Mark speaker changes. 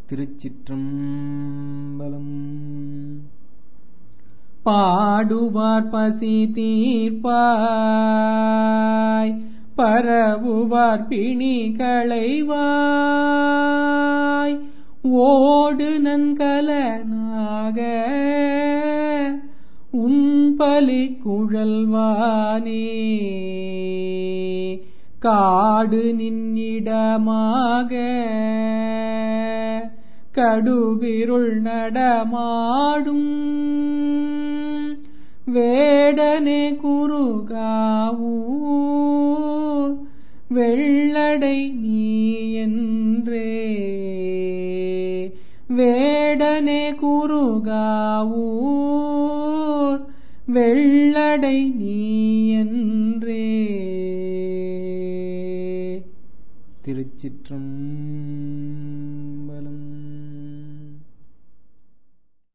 Speaker 1: திருச்சிற்றம்பலம்
Speaker 2: பாடுவார் பசி தீர்ப்பாய் பரவுவார் பிணி களைவாய் ஓடு நன்கலனாக உன்பலி குழல்வானே காடு நின்னிடமாக கடுவிருள் நடமாடும் வேடனே குறுகாவூர் வெள்ளடை நீ என்றே வேடனே குறுகாவூர் வெள்ளடை நீ என்றே
Speaker 1: திருச்சிற்றம்